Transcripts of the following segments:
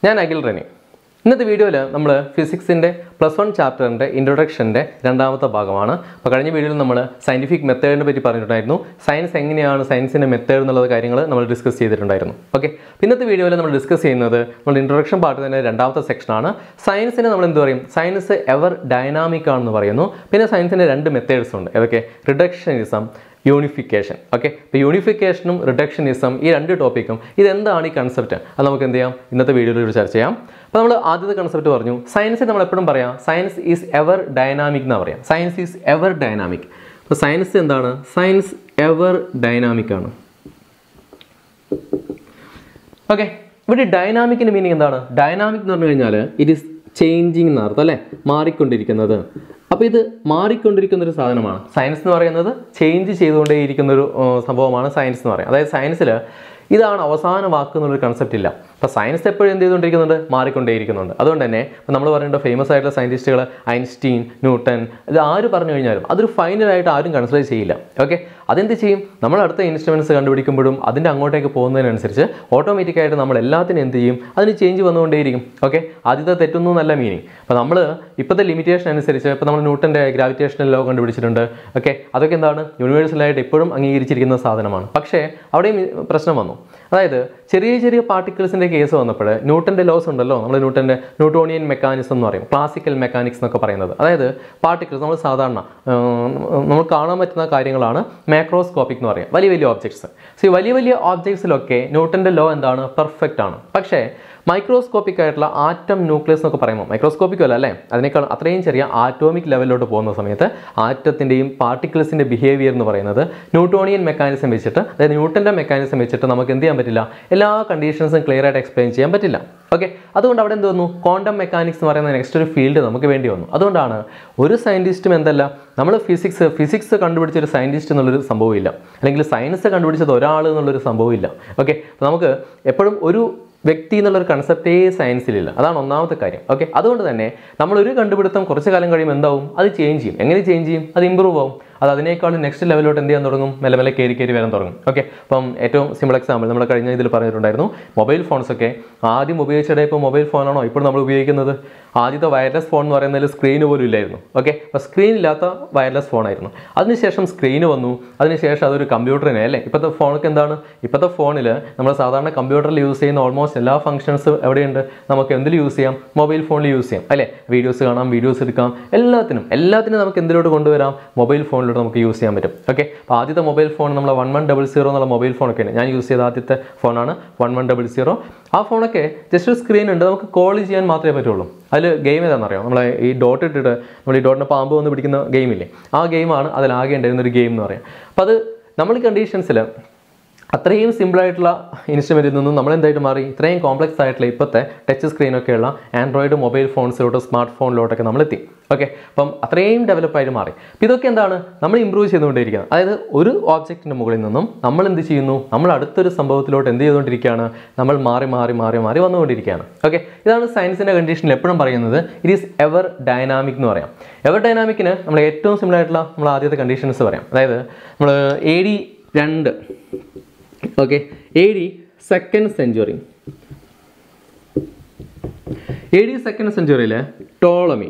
ഞാൻ അഖിൽ റെനി ഇന്നത്തെ വീഡിയോയിൽ നമ്മൾ ഫിസിക്സിൻ്റെ പ്ലസ് വൺ ചാപ്റ്ററിൻ്റെ ഇൻട്രൊഡക്ഷൻ്റെ രണ്ടാമത്തെ ഭാഗമാണ് അപ്പോൾ കഴിഞ്ഞ വീഡിയോയിൽ നമ്മൾ സയൻറ്റിഫിക് മെത്തേഡിനെ പറ്റി പറഞ്ഞിട്ടുണ്ടായിരുന്നു സയൻസ് എങ്ങനെയാണ് സയൻസിൻ്റെ മെത്തേഡ് എന്നുള്ള കാര്യങ്ങൾ നമ്മൾ ഡിസ്കസ് ചെയ്തിട്ടുണ്ടായിരുന്നു ഓക്കെ ഇന്നത്തെ വീഡിയോയിൽ നമ്മൾ ഡിസ്കസ് ചെയ്യുന്നത് നമ്മൾ ഇൻട്രൊഡക്ഷൻ പാർട്ട് തന്നെ രണ്ടാമത്തെ സെക്ഷനാണ് സയൻസിനെ നമ്മൾ എന്ത് പറയും സയൻസ് എവർ ഡൈനാമിക് ആണെന്ന് പറയുന്നു പിന്നെ സയൻസിൻ്റെ രണ്ട് മെത്തേഡ്സ് ഉണ്ട് ഏതൊക്കെ റിഡക്ഷനിസം യൂണിഫിക്കേഷൻ ഓക്കെ ഇപ്പോൾ യൂണിഫിക്കേഷനും റിഡക്ഷനിസം ഈ രണ്ട് ടോപ്പിക്കും ഇതെന്താണ് ഈ കൺസെപ്റ്റ് അത് നമുക്ക് എന്ത് ചെയ്യാം ഇന്നത്തെ വീഡിയോയിൽ ചർച്ച ചെയ്യാം അപ്പോൾ നമ്മൾ ആദ്യത്തെ കൺസെപ്റ്റ് പറഞ്ഞു സയൻസ് നമ്മൾ എപ്പോഴും പറയാം സയൻസ് ഈസ് എവർ ഡൈനാമിക് എന്ന് പറയാം സയൻസ് ഈസ് എവർ ഡൈനാമിക് അപ്പോൾ സയൻസ് എന്താണ് സയൻസ് എവർ ഡൈനാമിക് ആണ് ഓക്കെ ഇവിടെ ഡൈനാമിക്കിൻ്റെ മീനിങ് എന്താണ് ഡൈനാമിക് എന്ന് പറഞ്ഞു കഴിഞ്ഞാൽ ഇറ്റ് ഈസ് ചേഞ്ചിങ് എന്നർത്ഥം അല്ലേ മാറിക്കൊണ്ടിരിക്കുന്നത് അപ്പോൾ ഇത് മാറിക്കൊണ്ടിരിക്കുന്ന ഒരു സാധനമാണ് സയൻസ് എന്ന് പറയുന്നത് ചേഞ്ച് ചെയ്തുകൊണ്ടേയിരിക്കുന്ന ഒരു ഏർ, സംഭവമാണ് സയൻസ് എന്ന് പറയുന്നത് അതായത് സയൻസിൽ ഇതാണ് അവസാന വാക്ക് എന്നുള്ളൊരു കൺസെപ്റ്റ് ഇല്ല അപ്പോൾ സയൻസ് എപ്പോഴും എന്ത് ചെയ്തുകൊണ്ടിരിക്കുന്നുണ്ട് മാറിക്കൊണ്ടേയിരിക്കുന്നുണ്ട് അതുകൊണ്ട് തന്നെ ഇപ്പോൾ നമ്മൾ പറയേണ്ട ഫേമസ് ആയിട്ടുള്ള സയൻറ്റിസ്റ്റുകൾ ഐൻസ്റ്റീൻ ന്യൂട്ടൺ ഇത് ആര് പറഞ്ഞു കഴിഞ്ഞാലും അതൊരു ഫൈനലായിട്ട് ആരും കൺസിഡർ ചെയ്യില്ല ഓക്കെ അതെന്ത് ചെയ്യും നമ്മൾ അടുത്ത ഇൻസ്ട്രുമെൻറ്റ്സ് കണ്ടുപിടിക്കുമ്പോഴും അതിൻ്റെ അങ്ങോട്ടേക്ക് പോകുന്നതിനനുസരിച്ച് ഓട്ടോമാറ്റിക്കായിട്ട് നമ്മൾ എല്ലാത്തിനും എന്ത് ചെയ്യും അതിന് ചേഞ്ച് വന്നുകൊണ്ടേയിരിക്കും ഓക്കെ ആദ്യത്തെ തെറ്റൊന്നും നല്ല മീനിങ് അപ്പോൾ നമ്മൾ ഇപ്പോഴത്തെ ലിമിറ്റേഷൻ അനുസരിച്ച് ഇപ്പോൾ നമ്മൾ ന്യൂട്ടൻ്റെ ഗ്രാവിറ്റേഷണൽ ലോ കണ്ടുപിടിച്ചിട്ടുണ്ട് ഓക്കെ അതൊക്കെ എന്താണ് യൂണിവേഴ്സലായിട്ട് എപ്പോഴും അംഗീകരിച്ചിരിക്കുന്ന സാധനമാണ് പക്ഷേ അവിടെയും ഈ പ്രശ്നം വന്നു അതായത് ചെറിയ ചെറിയ പാർട്ടിക്കിൾസിൻ്റെ കേസ് വന്നപ്പോൾ ന്യൂട്ടൻ്റെ ലോസ് ഉണ്ടല്ലോ നമ്മൾ ന്യൂട്ടൻ്റെ ന്യൂട്ടോണിയൻ മെക്കാനിസം എന്ന് പറയും ക്ലാസിക്കൽ മെക്കാനിക്സ് എന്നൊക്കെ പറയുന്നത് അതായത് പാർട്ടിക്കിൾസ് നമ്മൾ സാധാരണ ഉം, നമ്മൾ കാണാൻ പറ്റുന്ന കാര്യങ്ങളാണ് മാക്രോസ്കോപ്പിക് എന്ന് പറയും വലിയ വലിയ ഓബ്ജക്ട്സ് സോ ഈ വലിയ വലിയ ഓബ്ജക്ട്സിലൊക്കെ ന്യൂട്ടൻ്റെ ലോ എന്താണ് പെർഫെക്റ്റ് ആണ് പക്ഷേ മൈക്രോസ്കോപ്പിക് ആയിട്ടുള്ള ആറ്റം ന്യൂക്ലിയസ് എന്നൊക്കെ പറയുമ്പോൾ മൈക്രോസ്കോപ്പിക് അല്ല അല്ലേ അതിനേക്കാൾ അത്രയും ചെറിയ ആറ്റോമിക് ലെവലിലോട്ട് പോകുന്ന സമയത്ത് ആറ്റത്തിൻ്റെയും പാർട്ടിക്കിൾസിൻ്റെ ബിഹേവിയർ എന്ന് പറയുന്നത് ന്യൂട്ടോണിയൻ മെക്കാനിസം വെച്ചിട്ട് അതായത് ന്യൂട്ടൻ്റെ മെക്കാനിസം വെച്ചിട്ട് നമുക്ക് എന്ത് ചെയ്യാൻ പറ്റില്ല എല്ലാ കണ്ടീഷൻസും ക്ലിയർ ആയിട്ട് എക്സ്പ്ലെയിൻ ചെയ്യാൻ പറ്റില്ല ഓക്കെ അതുകൊണ്ട് അവിടെ എന്ത് വന്നു ക്വാണ്ടം മെക്കാനിക്സ് എന്ന് പറയുന്ന നെക്സ്റ്റ് ഒരു ഫീൽഡ് നമുക്ക് വേണ്ടി വന്നു അതുകൊണ്ടാണ് ഒരു സയൻറ്റിസ്റ്റും എന്തല്ല നമ്മൾ ഫിസിക്സ് ഫിസിക്സ് കണ്ടുപിടിച്ച ഒരു സയൻറ്റിസ്റ്റ് എന്നുള്ളൊരു സംഭവമില്ല അല്ലെങ്കിൽ സയൻസ് കണ്ടുപിടിച്ചത് ഒരാൾ എന്നുള്ളൊരു സംഭവമില്ല ഓക്കെ അപ്പോൾ നമുക്ക് എപ്പോഴും ഒരു വ്യക്തി എന്നുള്ളൊരു കൺസെപ്റ്റേ സയൻസിലില്ല അതാണ് ഒന്നാമത്തെ കാര്യം ഓക്കെ അതുകൊണ്ട് തന്നെ നമ്മളൊരു കണ്ടുപിടുത്തം കുറച്ച് കാലം കഴിയുമ്പോൾ എന്താവും അത് ചേഞ്ച് ചെയ്യും എങ്ങനെ ചേഞ്ച് ചെയ്യും അത് ഇമ്പ്രൂവ് ആവും അത് അതിനേക്കാളും നെക്സ്റ്റ് ലെവലിലോട്ട് എന്ത് ചെയ്യാൻ തുടങ്ങും മെല്ലെ മെല്ലെ കയറി കയറി വരാൻ തുടങ്ങും ഓക്കെ അപ്പം ഏറ്റവും സിമ്പിൾ എക്സാമ്പിൾ നമ്മൾ കഴിഞ്ഞ ഇതിൽ പറഞ്ഞിട്ടുണ്ടായിരുന്നു മൊബൈൽ ഫോൺസ് ഒക്കെ ആദ്യം ഉപയോഗിച്ചിടെ ഇപ്പോൾ മൊബൈൽ ഫോണാണോ ഇപ്പോൾ നമ്മൾ ഉപയോഗിക്കുന്നത് ആദ്യത്തെ വയർലെസ് ഫോൺ എന്ന് പറയുന്നതിൽ സ്ക്രീൻ പോലും ഇല്ലായിരുന്നു ഓക്കെ അപ്പോൾ സ്ക്രീൻ ഇല്ലാത്ത വയർലെസ് ഫോണായിരുന്നു അതിനുശേഷം സ്ക്രീന് വന്നു അതിനുശേഷം അതൊരു കമ്പ്യൂട്ടറിനെ അല്ലേ ഇപ്പോഴത്തെ ഫോണൊക്കെ എന്താണ് ഇപ്പോഴത്തെ ഫോണിൽ നമ്മൾ സാധാരണ കമ്പ്യൂട്ടറിൽ യൂസ് ചെയ്യുന്ന ഓൾമോസ്റ്റ് എല്ലാ ഫംഗ്ഷൻസ് എവിടെയുണ്ട് നമുക്ക് എന്തിൽ യൂസ് ചെയ്യാം മൊബൈൽ ഫോണിൽ യൂസ് ചെയ്യാം അല്ലേ വീഡിയോസ് കാണാം വീഡിയോസ് എടുക്കാം എല്ലാത്തിനും എല്ലാത്തിനും നമുക്ക് എന്തിലോട്ട് കൊണ്ടുവരാം മൊബൈൽ ഫോണിലോട്ട് നമുക്ക് യൂസ് ചെയ്യാൻ പറ്റും ഓക്കെ അപ്പോൾ ആദ്യത്തെ മൊബൈൽ ഫോൺ നമ്മൾ വൺ വൺ ഡബിൾ സീറോ എന്നുള്ള മൊബൈൽ ഫോണൊക്കെ ഉണ്ട് ഞാൻ യൂസ് ചെയ്ത ആദ്യത്തെ ഫോണാണ് വൺ വൺ ഡബിൾ സീറോ ആ ഫോണൊക്കെ ജസ്റ്റ് ഒരു സ്ക്രീൻ ഉണ്ട് നമുക്ക് കോൾ ചെയ്യാൻ മാത്രമേ പറ്റുള്ളൂ അതിൽ ഗെയിം ഏതാണെന്നറിയാം നമ്മളെ ഈ ഡോട്ട് ഇട്ടിട്ട് നമ്മൾ ഈ ഡോട്ടിന് പാമ്പ് വന്ന് പിടിക്കുന്ന ഗെയിമില്ലേ ആ ഗെയിമാണ് അതിലാകെ ഉണ്ടായിരുന്ന ഒരു ഗെയിം എന്ന് പറയാം അപ്പോൾ അത് നമ്മൾ കണ്ടീഷൻസിൽ അത്രയും സിമ്പിളായിട്ടുള്ള ഇൻസ്ട്രുമെൻറ്റിൽ നിന്നും നമ്മൾ എന്തായിട്ട് മാറി ഇത്രയും കോംപ്ലക്സ് ആയിട്ടുള്ള ഇപ്പോഴത്തെ ടച്ച് സ്ക്രീനൊക്കെയുള്ള ആൻഡ്രോയിഡ് മൊബൈൽ ഫോൺസിലോട്ട് സ്മാർട്ട് ഫോണിലോട്ടൊക്കെ നമ്മൾ എത്തി ഓക്കെ അപ്പം അത്രയും ഡെവലപ്പായിട്ട് മാറി അപ്പോൾ ഇതൊക്കെ എന്താണ് നമ്മൾ ഇമ്പ്രൂവ് ചെയ്തുകൊണ്ടിരിക്കുന്നത് അതായത് ഒരു ഓബ്ജക്റ്റിൻ്റെ മുകളിൽ നിന്നും നമ്മൾ എന്ത് ചെയ്യുന്നു നമ്മൾ അടുത്തൊരു സംഭവത്തിലോട്ട് എന്ത് ചെയ്തുകൊണ്ടിരിക്കുകയാണ് നമ്മൾ മാറി മാറി മാറി മാറി വന്നുകൊണ്ടിരിക്കുകയാണ് ഓക്കെ ഇതാണ് സയൻസിൻ്റെ കണ്ടീഷനിൽ എപ്പോഴും പറയുന്നത് ഇറ്റ് ഈസ് എവർ ഡൈനാമിക് എന്ന് പറയാം എവർ ഡൈനാമിക്കിന് നമ്മൾ ഏറ്റവും സിമ്പിൾ ആയിട്ടുള്ള നമ്മൾ ആദ്യത്തെ കണ്ടീഷൻസ് പറയാം അതായത് നമ്മൾ എ ഡി രണ്ട് okay A D second century A D second സെഞ്ചുറിയിൽ Ptolemy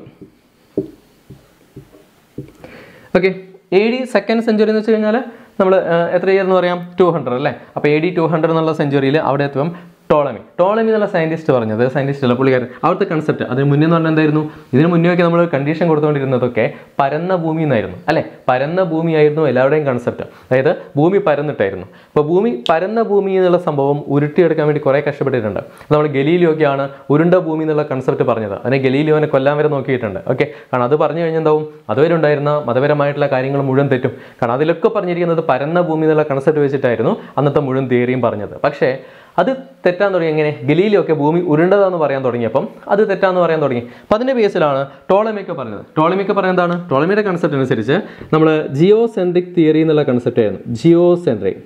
okay A D second century എന്ന് വെച്ച് കഴിഞ്ഞാൽ നമ്മൾ എത്ര ഇയർ എന്ന് പറയാം ടു ഹൺഡ്രഡ് അല്ലേ അപ്പോൾ എ ഡി ടു ഹൺഡ്രഡ് എന്നുള്ള സെഞ്ചുറിയിൽ അവിടെ എത്തുമ്പം ടോളമി ടോളമി എന്നുള്ള സയൻറ്റിസ്റ്റ് പറഞ്ഞത് സയൻറ്റിസ്റ്റ് അല്ല പുള്ളിക്കാരൻ അവിടുത്തെ കൺസെപ്റ്റ് അതിന് മുന്നേ എന്ന് പറഞ്ഞാൽ എന്തായിരുന്നു ഇതിന് മുന്നേ ഒക്കെ നമ്മൾ കണ്ടീഷൻ കൊടുത്തുകൊണ്ടിരുന്നതൊക്കെ പരന്ന ഭൂമി എന്നായിരുന്നു അല്ലേ പരന്ന ഭൂമിയായിരുന്നു എല്ലാവരുടെയും കൺസെപ്റ്റ് അതായത് ഭൂമി പരന്നിട്ടായിരുന്നു അപ്പോൾ ഭൂമി പരന്ന ഭൂമി എന്നുള്ള സംഭവം ഉരുട്ടിയെടുക്കാൻ വേണ്ടി കുറേ കഷ്ടപ്പെട്ടിട്ടുണ്ട് നമ്മൾ ഗലീലിയൊക്കെയാണ് ഉരുണ്ട ഭൂമി എന്നുള്ള കൺസെപ്റ്റ് പറഞ്ഞത് അതിനെ ഗലീലിയോനെ കൊല്ലാൻ വരെ നോക്കിയിട്ടുണ്ട് ഓക്കെ കാരണം അത് പറഞ്ഞു കഴിഞ്ഞാൽ എന്താവും അതുവരെ ഉണ്ടായിരുന്ന മതപരമായിട്ടുള്ള കാര്യങ്ങൾ മുഴുവൻ തെറ്റും കാരണം അതിലൊക്കെ പറഞ്ഞിരിക്കുന്നത് പരന്ന ഭൂമി എന്നുള്ള കൺസെപ്റ്റ് വെച്ചിട്ടായിരുന്നു അന്നത്തെ മുഴുവൻ തിയറിയും പറഞ്ഞത് പക്ഷേ അത് തെറ്റാൻ തുടങ്ങി എങ്ങനെ ഗലീലിയൊക്കെ ഭൂമി ഉരുണ്ടതാന്ന് പറയാൻ തുടങ്ങിയപ്പം അത് തെറ്റാന്ന് പറയാൻ തുടങ്ങി അപ്പം അതിൻ്റെ ബേസിലാണ് ടോളമിയൊക്കെ പറഞ്ഞത് ടോളമിയൊക്കെ പറയുന്നത് എന്താണ് ടോളമിയുടെ കൺസെപ്റ്റ് അനുസരിച്ച് നമ്മൾ ജിയോ സെൻട്രിക് തിയറി എന്നുള്ള കൺസെപ്റ്റ് ആയിരുന്നു ജിയോ സെൻട്രിക്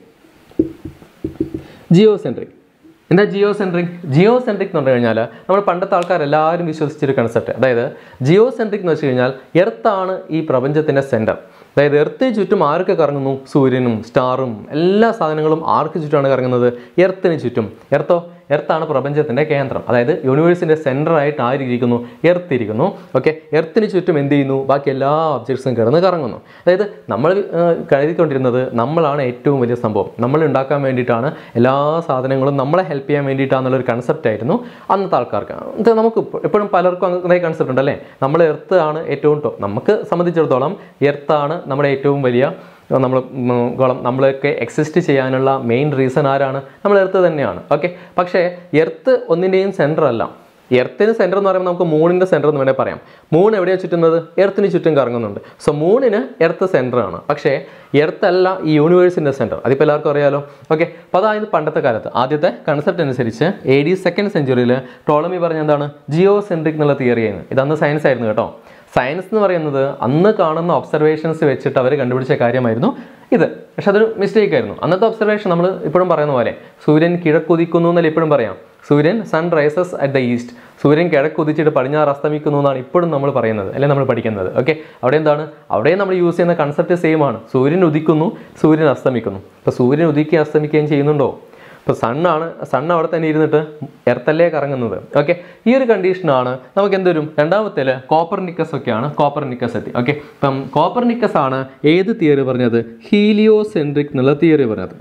ജിയോ സെൻട്രിക് എന്താ ജിയോ സെൻട്രിക് ജിയോ സെൻട്രിക് എന്ന് പറഞ്ഞു കഴിഞ്ഞാൽ നമ്മൾ പണ്ടത്തെ ആൾക്കാർ എല്ലാവരും വിശ്വസിച്ചൊരു കൺസെപ്റ്റ് അതായത് ജിയോ സെൻട്രിക് എന്ന് വെച്ച് കഴിഞ്ഞാൽ എർത്താണ് ഈ പ്രപഞ്ചത്തിൻ്റെ സെൻറ്റർ അതായത് എർത്തിന് ചുറ്റും ആരൊക്കെ കറങ്ങുന്നു സൂര്യനും സ്റ്റാറും എല്ലാ സാധനങ്ങളും ആർക്ക് ചുറ്റുമാണ് കറങ്ങുന്നത് എർത്തിന് ചുറ്റും എർത്തോ എർത്താണ് പ്രപഞ്ചത്തിന്റെ കേന്ദ്രം അതായത് യൂണിവേഴ്സിന്റെ സെന്റർ ആയിട്ട് ആരിയിരിക്കുന്നു എർത്ത് ഇരിക്കുന്നു ഓക്കെ എർത്തിന് ചുറ്റും എന്ത് ചെയ്യുന്നു ബാക്കി എല്ലാ ഒബ്ജക്ട്സും കിടന്ന് കറങ്ങുന്നു അതായത് നമ്മൾ ആ, കരുതിക്കൊണ്ടിരുന്നത് നമ്മളാണ് ഏറ്റവും വലിയ സംഭവം നമ്മൾ ഉണ്ടാക്കാൻ വേണ്ടിയിട്ടാണ് എല്ലാ സാധനങ്ങളും നമ്മളെ ഹെൽപ്പ് ചെയ്യാൻ വേണ്ടിയിട്ടാണെന്നുള്ളൊരു കൺസെപ്റ്റ് ആയിരുന്നു അന്നത്തെ ആൾക്കാർക്ക് ഇത് നമുക്ക് ഇപ്പ- എപ്പോഴും പലർക്കും അങ്ങനെ കൺസെപ്റ്റ് ഉണ്ടല്ലേ നമ്മൾ എർത്ത് ആണ് ഏറ്റവും ടോപ്പ് നമുക്ക് സംബന്ധിച്ചിടത്തോളം എർത്താണ് നമ്മുടെ ഏറ്റവും വലിയ നമ്മൾ ഗോളം നമ്മളൊക്കെ എക്സിസ്റ്റ് ചെയ്യാനുള്ള മെയിൻ റീസൺ ആരാണ് നമ്മൾ എർത്ത് തന്നെയാണ് ഓക്കെ പക്ഷേ എർത്ത് ഒന്നിൻ്റെയും സെൻറ്റർ അല്ല എർത്തിന് സെൻറ്റർ എന്ന് പറയുമ്പോൾ നമുക്ക് മൂണിൻ്റെ സെൻറ്റർ എന്ന് വേണേൽ പറയാം മൂൺ എവിടെയാണ് ചുറ്റുന്നത് എർത്തിന് ചുറ്റും കറങ്ങുന്നുണ്ട് സോ മൂണിന് എർത്ത് സെൻറ്റർ ആണ് പക്ഷേ എർത്ത് അല്ല ഈ യൂണിവേഴ്സിൻ്റെ സെൻറ്റർ അതിപ്പോൾ എല്ലാവർക്കും അറിയാലോ ഓക്കെ അപ്പോൾ അതായത് പണ്ടത്തെ കാലത്ത് ആദ്യത്തെ കൺസെപ്റ്റ് അനുസരിച്ച് എ ഡി സെക്കൻഡ് സെഞ്ചുറിയിൽ ടോളമി പറഞ്ഞ എന്താണ് ജിയോ സെൻട്രിക് എന്നുള്ള തിയറി ആയിരുന്നു ഇതന്ന് സയൻസ് ആയിരുന്നു കേട്ടോ സയൻസ് എന്ന് പറയുന്നത് അന്ന് കാണുന്ന ഒബ്സർവേഷൻസ് വെച്ചിട്ട് അവർ കണ്ടുപിടിച്ച കാര്യമായിരുന്നു ഇത് പക്ഷെ അതൊരു മിസ്റ്റേക്ക് ആയിരുന്നു അന്നത്തെ ഒബ്സർവേഷൻ നമ്മൾ ഇപ്പോഴും പറയുന്ന പോലെ സൂര്യൻ കിഴക്കുതിക്കുന്നു എന്നല്ല ഇപ്പോഴും പറയാം സൂര്യൻ sun rises at the east സൂര്യൻ കിഴക്കുതിച്ചിട്ട് പടിഞ്ഞാറ് അസ്തമിക്കുന്നു എന്നാണ് ഇപ്പോഴും നമ്മൾ പറയുന്നത് അല്ലെ നമ്മൾ പഠിക്കുന്നത് ഓക്കെ അവിടെ എന്താണ് അവിടെ നമ്മൾ യൂസ് ചെയ്യുന്ന കൺസെപ്റ്റ് സെയിം ആണ് സൂര്യൻ ഉദിക്കുന്നു സൂര്യൻ അസ്തമിക്കുന്നു ഇപ്പോൾ സൂര്യൻ ഉദിക്കുകയും അസ്തമിക്കുകയും ചെയ്യുന്നുണ്ടോ ഇപ്പോൾ സണ്ണാണ് സൺ അവിടെ തന്നെ ഇരുന്നിട്ട് എർത്തല്ലേ കറങ്ങുന്നത് ഓക്കെ ഈ ഒരു കണ്ടീഷനാണ് നമുക്ക് എന്തൊരു രണ്ടാമത്തേൽ കോപ്പർ നിക്കസ് ഒക്കെയാണ് കോപ്പർ നിക്കസ് എത്തി ഓക്കെ ഇപ്പം കോപ്പർ നിക്കസ് ആണ് ഏത് തിയറി പറഞ്ഞത് ഹീലിയോസെൻട്രിക് എന്നുള്ള തിയറി പറഞ്ഞത്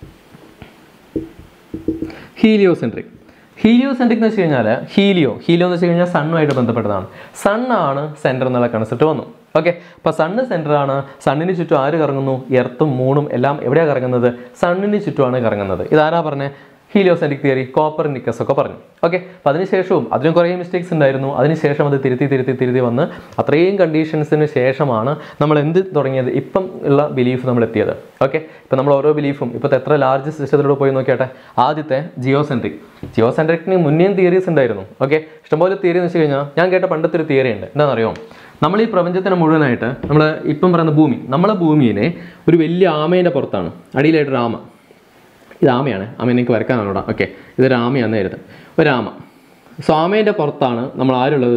ഹീലിയോസെൻട്രിക് ഹീലിയോസെൻട്രിക് എന്ന് വെച്ച് കഴിഞ്ഞാൽ ഹീലിയോ ഹീലിയോ എന്ന് വെച്ച് കഴിഞ്ഞാൽ സണ്ണുമായിട്ട് ബന്ധപ്പെട്ടതാണ് സണ്ണാണ് സെൻറ്റർ എന്നുള്ള കൺസെപ്റ്റ് വന്നു ഓക്കെ അപ്പോൾ സണ്ണ് സെൻറ്റർ ആണ് സണ്ണിന് ചുറ്റും ആര് കറങ്ങുന്നു എർത്തും മൂണും എല്ലാം എവിടെയാണ് കറങ്ങുന്നത് സണ്ണിന് ചുറ്റുമാണ് കറങ്ങുന്നത് ഇതാരാ പറഞ്ഞത് ഹീലിയോസെൻട്രിക് തിയറി കോപ്പർ നിക്കസ് ഒക്കെ പറഞ്ഞു ഓക്കെ അപ്പോൾ അതിനുശേഷവും അതിനും കുറേ മിസ്റ്റേക്സ് ഉണ്ടായിരുന്നു അതിനുശേഷം അത് തിരുത്തി തിരുത്തി തിരുത്തി വന്ന് അത്രയും കണ്ടീഷൻസിന് ശേഷമാണ് നമ്മൾ എന്ത് തുടങ്ങിയത് ഇപ്പം ഉള്ള ബിലീഫ് നമ്മൾ എത്തിയത് ഓക്കെ ഇപ്പം നമ്മൾ ഓരോ ബിലീഫും ഇപ്പോഴത്തെ എത്ര ലാർജ് സിസ്റ്റത്തിലൂടെ പോയി നോക്കിയാട്ടെ ആദ്യത്തെ ജിയോസെൻട്രിക് ജിയോസെൻട്രിക്കിന് മുന്നേയും തിയറീസ് ഉണ്ടായിരുന്നു ഓക്കെ ഇഷ്ടംപോലെ തിയറി എന്ന് വെച്ച് കഴിഞ്ഞാൽ ഞാൻ കേട്ട പണ്ടത്തെ ഒരു തിയറി ഉണ്ട് എന്താണെന്നറിയോ നമ്മൾ ഈ പ്രപഞ്ചത്തിന് മുഴുവനായിട്ട് നമ്മൾ ഇപ്പം പറയുന്ന ഭൂമി നമ്മളെ ഭൂമിയെ ഒരു വലിയ ആമേൻ്റെ പുറത്താണ് അടിയിലായിട്ടൊരു ആമ ഇത് ആമയാണ് ആമ എനിക്ക് വരക്കാനാണോടാ ഓക്കെ ഇതൊരു ആമയാന്ന് കരുത് ഒരാമ സോ ആമേൻ്റെ പുറത്താണ് നമ്മൾ ആരുള്ളത്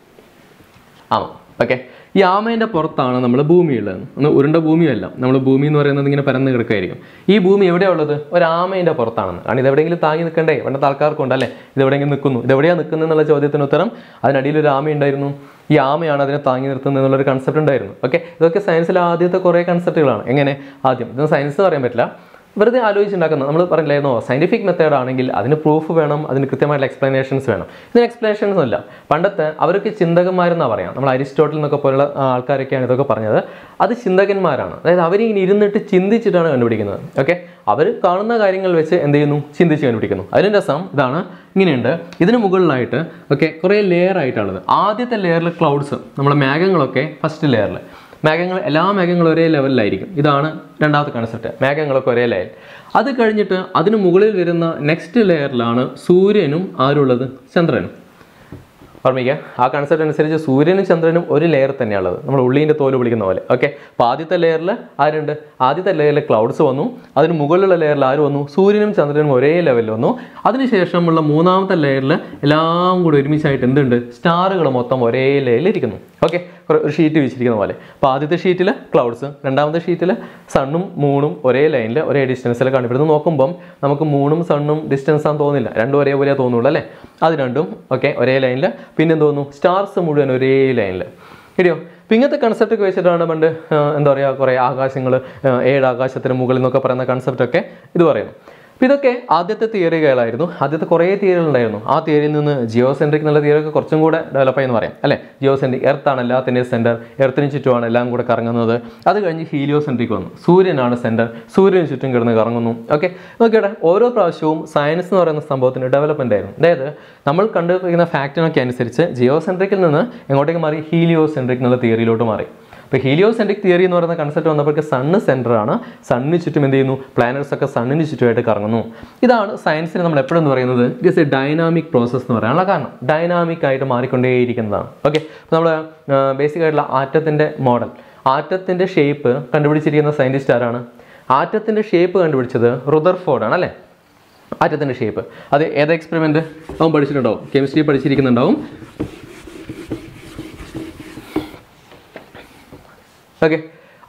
ആമ ഓക്കെ ഈ ആമേൻ്റെ പുറത്താണ് നമ്മൾ ഭൂമിയുള്ളത് ഒന്ന് ഉരുണ്ട ഭൂമിയല്ല നമ്മൾ ഭൂമി എന്ന് പറയുന്നത് ഇങ്ങനെ പരന്ന് കിടക്കായിരിക്കും ഈ ഭൂമി എവിടെയാണ് ഉള്ളത് ഒരു ആമേൻ്റെ പുറത്താണെന്ന് കാരണം ഇത് എവിടെയെങ്കിലും താങ്ങി നിൽക്കണ്ടേ പണ്ടത്തെ ആൾക്കാർക്കുണ്ട് അല്ലേ ഇത് എവിടെയെങ്കിലും നിൽക്കുന്നു ഇത് എവിടെയാണ് നിൽക്കുന്നത് എന്നുള്ള ചോദ്യത്തിന് ഉത്തരം അതിനടിയിൽ ഒരു ആമ ഉണ്ടായിരുന്നു ഈ ആമയാണ് അതിനെ താങ്ങി നിർത്തുന്നത് എന്നുള്ളൊരു കൺസെപ്റ്റ് ഉണ്ടായിരുന്നു ഓക്കെ ഇതൊക്കെ സയൻസിലെ ആദ്യത്തെ കുറേ കൺസെപ്റ്റുകളാണ് എങ്ങനെ ആദ്യം ഇതൊന്നും സയൻസ് പറയാൻ പറ്റില്ല വെറുതെ ആലോചിച്ചുണ്ടാക്കുന്നത് നമ്മൾ പറഞ്ഞില്ലായിരുന്നോ സയന്റിഫിക് മെത്തേഡ് ആണെങ്കിൽ അതിന് പ്രൂഫ് വേണം അതിന് കൃത്യമായിട്ടുള്ള എക്സ്പ്ലനേഷൻസ് വേണം ഇതിന് എക്സ്പ്ലനേഷൻസ് അല്ല പണ്ടത്തെ അവർക്ക് ചിന്തകന്മാരെന്നാണ് പറയാം നമ്മൾ അരിസ്റ്റോട്ടിൽ എന്നൊക്കെ പോലുള്ള ആ, ആൾക്കാരൊക്കെയാണ് ഇതൊക്കെ പറഞ്ഞത് അത് ചിന്തകന്മാരാണ് അതായത് അവരിങ്ങനെ ഇരുന്നിട്ട് ചിന്തിച്ചിട്ടാണ് കണ്ടുപിടിക്കുന്നത് ഓക്കെ അവർ കാണുന്ന കാര്യങ്ങൾ വെച്ച് എന്ത് ചെയ്യുന്നു ചിന്തിച്ച് കണ്ടുപിടിക്കുന്നു അതിൻ്റെ രസം ഇതാണ് ഇങ്ങനെയുണ്ട് ഇതിന് മുകളിലായിട്ട് ഓക്കെ കുറേ ലെയർ ആയിട്ടുള്ളത് ആദ്യത്തെ ലെയറിൽ ക്ലൗഡ്സ് നമ്മളെ മേഘങ്ങളൊക്കെ ഫസ്റ്റ് ലെയറിൽ മേഘങ്ങൾ എല്ലാ മേഘങ്ങളും ഒരേ ലെവലിലായിരിക്കും ഇതാണ് രണ്ടാമത്തെ കൺസെപ്റ്റ് മേഘങ്ങളൊക്കെ ഒരേ ലെയർ അത് കഴിഞ്ഞിട്ട് അതിന് മുകളിൽ വരുന്ന നെക്സ്റ്റ് ലെയറിലാണ് സൂര്യനും ആരുള്ളത് ചന്ദ്രനും ഓർമ്മിക്കുക ആ കൺസെപ്റ്റ് അനുസരിച്ച് സൂര്യനും ചന്ദ്രനും ഒരു ലെയർ തന്നെയാണുള്ളത് നമ്മൾ ഉള്ളീൻ്റെ തോല് വിളിക്കുന്ന പോലെ ഓക്കെ അപ്പോൾ ആദ്യത്തെ ലെയറിൽ ആരുണ്ട് ആദ്യത്തെ ലെയറിൽ ക്ലൗഡ്സ് വന്നു അതിന് മുകളിലുള്ള ലെയറിൽ ആര് വന്നു സൂര്യനും ചന്ദ്രനും ഒരേ ലെവലിൽ വന്നു അതിനുശേഷമുള്ള മൂന്നാമത്തെ ലെയറിൽ എല്ലാം കൂടി ഒരുമിച്ചായിട്ട് എന്തുണ്ട് സ്റ്റാറുകൾ മൊത്തം ഒരേ ലെയറിൽ ഇരിക്കുന്നു ഓക്കെ ഒരു ഷീറ്റ് വിരിച്ചിരിക്കുന്ന പോലെ അപ്പോൾ ആദ്യത്തെ ഷീറ്റിൽ ക്ലൗഡ്സ് രണ്ടാമത്തെ ഷീറ്റിൽ സണ്ണും മൂണും ഒരേ ലൈനിൽ ഒരേ ഡിസ്റ്റൻസിൽ കണ്ടുപിടുന്നു നോക്കുമ്പം നമുക്ക് മൂണും സണ്ണും ഡിസ്റ്റൻസ് ആണെന്ന് തോന്നില്ല രണ്ടും ഒരേപോലെ തോന്നുള്ളൂ അല്ലേ അത് രണ്ടും ഓക്കെ ഒരേ ലൈനിൽ പിന്നെ എന്ത് തോന്നുന്നു സ്റ്റാർസ് മുഴുവൻ ഒരേ ലൈനിൽ ശരിയോ അപ്പം ഇങ്ങനത്തെ കൺസെപ്റ്റ് ഒക്കെ വെച്ചിട്ടാണ് പണ്ട് ആ, എന്താ പറയുക കുറേ ആകാശങ്ങൾ ഏഴ് ആകാശത്തിന് മുകളിൽ എന്നൊക്കെ പറയുന്ന കൺസെപ്റ്റൊക്കെ ഇത് പറയുന്നു അപ്പം ഇതൊക്കെ ആദ്യത്തെ തിയറികളായിരുന്നു ആദ്യത്തെ കുറേ തിയറികൾ ഉണ്ടായിരുന്നു ആ തിയറിയിൽ നിന്ന് ജിയോസെൻട്രിക് എന്നുള്ള തിയറി ഒക്കെ കുറച്ചും കൂടെ ഡെവലപ്പ് ആയെന്ന് പറയാം അല്ലേ ജിയോസെൻട്രിക് എർത്താണ് എല്ലാത്തിൻ്റെയും സെൻറ്റർ എർത്തിന് ചുറ്റുമാണ് എല്ലാം കൂടെ കറങ്ങുന്നത് അത് കഴിഞ്ഞ് ഹീലിയോസെൻട്രിക് വന്നു സൂര്യനാണ് സെൻറ്റർ സൂര്യന് ചുറ്റും കിടന്ന് കറങ്ങുന്നു ഓക്കെ നോക്കിയുടെ ഓരോ പ്രാവശ്യവും സയൻസ് എന്ന് പറയുന്ന സംഭവത്തിന് ഡെവലപ്മെൻ്റ് ആയിരുന്നു അതായത് നമ്മൾ കണ്ടുപിടിക്കുന്ന ഫാക്റ്റിനൊക്കെ അനുസരിച്ച് ജിയോസെൻട്രിക്കിൽ നിന്ന് എങ്ങോട്ടേക്ക് മാറി ഹീലിയോസെൻട്രിക് എന്നുള്ള തിയറിയിലോട്ട് മാറി ഇപ്പോൾ ഹീലിയോസെൻട്രിക് തിയറി എന്ന് പറയുന്ന കൺസെപ്റ്റ് വന്നപ്പോഴേക്ക് സണ്ണ് സെൻറ്റർ ആണ് സണ്ണിന് ചുറ്റും എന്ത് ചെയ്യുന്നു പ്ലാനറ്റ്സ് ഒക്കെ സണ്ണിന് ചുറ്റുമായിട്ട് കറങ്ങുന്നു ഇതാണ് സയൻസിന് നമ്മൾ എപ്പോഴും എന്ന് പറയുന്നത് it is a dynamic process എന്ന് പറയാനുള്ള കാരണം ഡൈനാമിക് ആയിട്ട് മാറിക്കൊണ്ടേയിരിക്കുന്നതാണ് ഓക്കെ അപ്പോൾ നമ്മൾ ബേസിക് ആയിട്ടുള്ള ആറ്റത്തിൻ്റെ മോഡൽ ആറ്റത്തിൻ്റെ ഷേപ്പ് കണ്ടുപിടിച്ചിരിക്കുന്ന സയൻറ്റിസ്റ്റ് ആരാണ് ആറ്റത്തിൻ്റെ ഷേപ്പ് കണ്ടുപിടിച്ചത് റുദർഫോർഡ് ആണ് അല്ലേ ആറ്റത്തിൻ്റെ ഷേപ്പ് അത് ഏത് എക്സ്പെരിമെൻറ്റ് അവൻ പഠിച്ചിട്ടുണ്ടാവും കെമിസ്ട്രി പഠിച്ചിരിക്കുന്നുണ്ടാവും ഓക്കെ